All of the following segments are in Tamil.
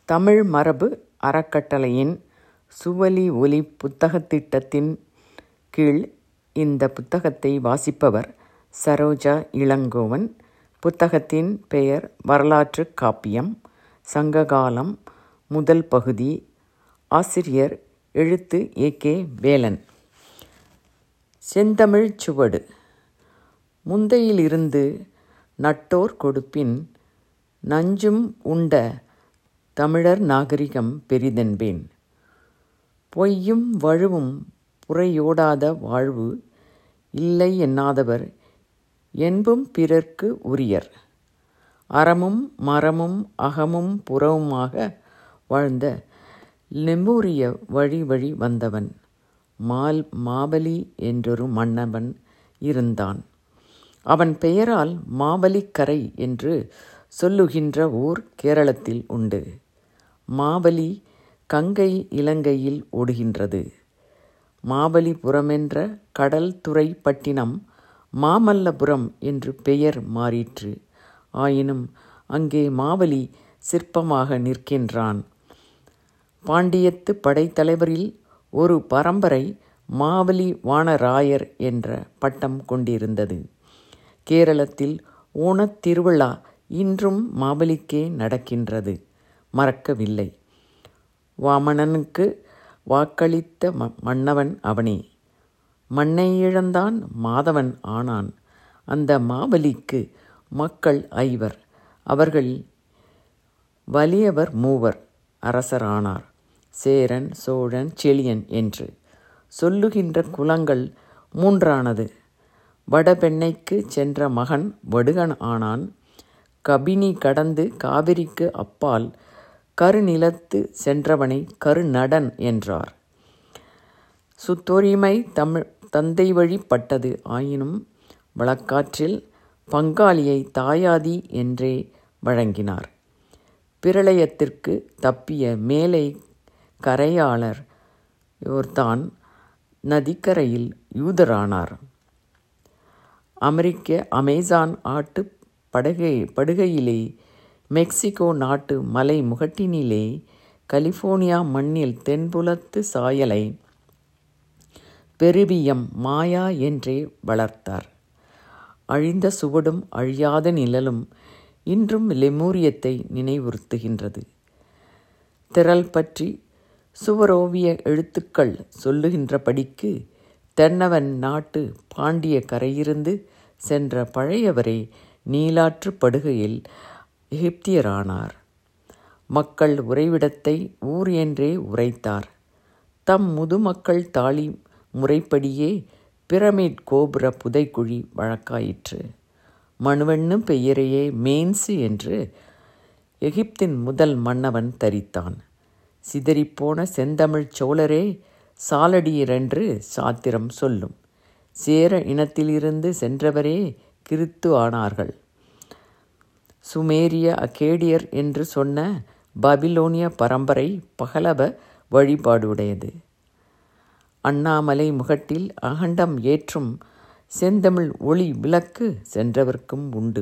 தமிழ் மரபு அறக்கட்டளையின் சுவலி ஒலி புத்தகத் திட்டத்தின் கீழ் இந்த புத்தகத்தை வாசிப்பவர் சரோஜா இளங்கோவன். புத்தகத்தின் பெயர் வரலாற்றுக் காப்பியம். சங்ககாலம் முதல் பகுதி. ஆசிரியர் எழுத்து ஏ. கே. வேலன். செந்தமிழ்ச் சுவடு முந்தையிலிருந்து நட்டோர் கொடுப்பின் நஞ்சும் உண்ட தமிழர் நாகரிகம் பெரிதென்பேன். பொய்யும் வழுவும் புரையோடாத வாழ்வு இல்லை என்னாதவர் என்பும் பிறர்க்கு உரியர். அறமும் மறமும் அகமும் புறவுமாக வாழ்ந்த லெமூரிய வழி வழி வந்தவன் மாபலி என்றொரு மன்னவன் இருந்தான். அவன் பெயரால் மாவலிக்கரை என்று சொல்லுகின்ற ஊர் கேரளத்தில் உண்டு. மாவலி கங்கை இலங்கையில் ஓடுகின்றது. மாமல்லிபுரமென்ற கடல் துறைப் பட்டினம் மாமல்லபுரம் என்று பெயர் மாறிற்று. ஆயினும் அங்கே மாவலி சிற்பமாக நிற்கின்றான். பாண்டியத்துப் படைத்தலைவரில் ஒரு பரம்பரை மாவலி வாணராயர் என்ற பட்டம் கொண்டிருந்தது. கேரளத்தில் ஓணத் திருவிழா இன்றும் மாவலிக்கே நடக்கின்றது. மறக்கவில்லை. வாமனனுக்கு வாக்களித்த மன்னவன் அவனே. மண்ணை இழந்தான் மாதவன் ஆனான். அந்த மாவலிக்கு மக்கள் ஐவர். அவர்களில் வலியவர் மூவர். அரசரானார். சேரன் சோழன் செழியன் என்று சொல்லுகின்ற குலங்கள் மூன்றானது. வடபெண்ணைக்குச் சென்ற மகன் வடுகன் ஆனான். கபினி கடந்து காவிரிக்கு அப்பால் கருநிலத்துச் சென்றவனைக் கருநடன் என்றார். சுத்தோரிமை தந்தைவழிப் பட்டது. ஆயினும் வழக்காற்றில் பங்காளியைத் தாயாதி என்றே வழங்கினார். பிரளயத்திற்குத் தப்பிய மேலைக் கரையாளர் யோர்தான் நதிக்கரையில் யூதரானார். அமெரிக்க அமேசான் ஆற்றுப் படுகையிலே மெக்சிகோ நாட்டு மலை முகட்டினிலே கலிபோர்னியா மண்ணில் தென்புலத்துச் சாயலை பெருவியம் மாயா என்றே வளர்த்தார். அழிந்த சுவடும் அழியாத நிழலும் இன்றும் லெமூரியத்தை நினைவுறுத்துகின்றது. திறல் பற்றிச் சுவரோவிய எழுத்துக்கள் சொல்லுகின்றபடிக்கு தென்னவன் நாட்டுப் பாண்டியக் கரையிருந்து சென்ற பழையவரே நீலாற்றுப் படுகையில் எகிப்தியரானார். மக்கள் உறைவிடத்தை ஊர் என்றே உரைத்தார். தம் முதுமக்கள் தாழி முறைப்படியே பிரமிட் கோபுரப் புதைகுழி வழக்காயிற்று. மனுவென்னும் பெயரையே மேன்சு என்று எகிப்தின் முதல் மன்னவன் தரித்தான். சிதறிப்போன செந்தமிழ்ச் சோழரே சாலடியரென்று சாத்திரம் சொல்லும். சேர இனத்திலிருந்து சென்றவரே கிறித்து ஆனார்கள். சுமேரிய அக்கேடியர் என்று சொன்ன பாபிலோனியப் பரம்பரை பகலவ வழிபாடுடையது. அண்ணாமலை முகட்டில் அகண்டம் ஏற்றும் செந்தமிழ் ஒளி விளக்கு சென்றவர்க்கும் உண்டு.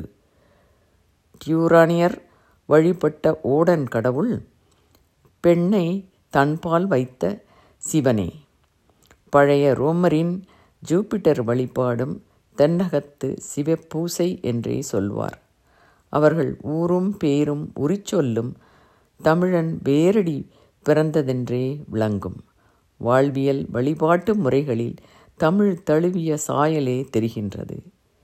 டியூரானியர் வழிபட்ட ஓடன் கடவுள் பெண்ணைத் தன்பால் வைத்த சிவனே. பழைய ரோமரின் ஜூபிட்டர் வழிபாடும் தென்னகத்துச் சிவபூசை என்றே சொல்வார். அவர்கள் ஊரும் பேரும் உரிச்சொல்லும் தமிழன் வேரடி பிறந்ததென்றே விளங்கும். வாழ்வியல் வழிபாட்டு முறைகளில் தமிழ் தழுவிய சாயலே தெரிகின்றது.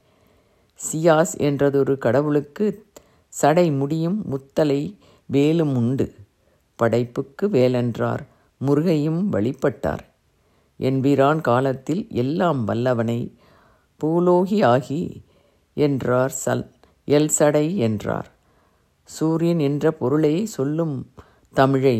சியாஸ் என்றதொரு கடவுளுக்குச் சடை முடியும் முத்தலை வேலும் உண்டு. படைப்புக்கு வேலென்றார் முருகையும் வழிபட்டார். எம்பிரான் காலத்தில் எல்லாம் வல்லவனை பூலோகியாகி என்றார் எல்சடை என்றார். சூரியன் என்ற பொருளைச் சொல்லும் தமிழை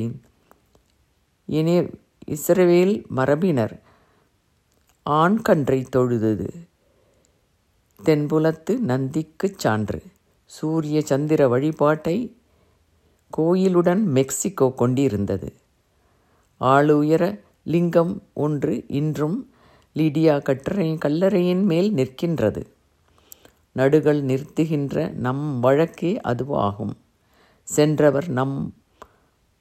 இஸ்ரவேல் மரபினர் ஆண் கன்றைத் தொழுதது தென்புலத்து நந்திக்குச் சான்று. சூரிய சந்திர வழிபாட்டைக் கோயிலுடன் மெக்சிகோ கொண்டிருந்தது. ஆளுயர லிங்கம் ஒன்று இன்றும் லிடியா கல்லறையின் மேல் நிற்கின்றது. நடுகள் நிறுத்துகின்ற நம் வழக்கே அதுவாகும். சென்றவர் நம்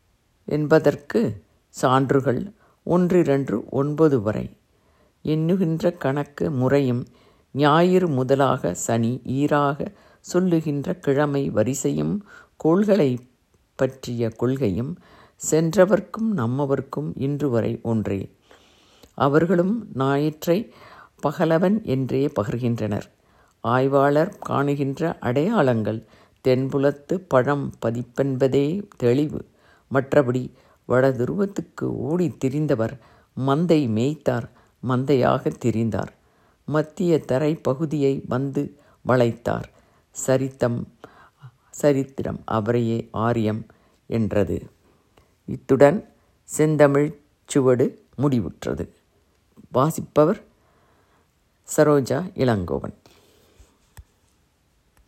என்பதற்கு சான்றுகள் ஒன்றிரண்டு ஒன்பது வரை எண்ணுகின்ற கணக்கு முறையும் ஞாயிறு முதலாக சனி ஈராக சொல்லுகின்ற கிழமை வரிசையும் கோள்களை பற்றிய கொள்கையும் சென்றவர்க்கும் நம்மவர்க்கும் இன்று வரை ஒன்றே அவர்களும் ஞாயிற்றை பகலவன் என்றே பகர்கின்றனர் ஆய்வாளர் காணுகின்ற அடையாளங்கள் தென்புலத்து பழம் பதிப்பென்பதே தெளிவு மற்றபடி வட துருவத்துக்கு ஓடித் திரிந்தவர் மந்தை மேய்த்தார் மந்தையாக திரிந்தார் மத்திய தரை பகுதியை வந்து வளைத்தார் சரித்தம் சரித்திரம் அவரையே ஆரியம் என்றது இத்துடன் செந்தமிழ் சுவடு முடிவுற்றது வாசிப்பவர் சரோஜா இளங்கோவன்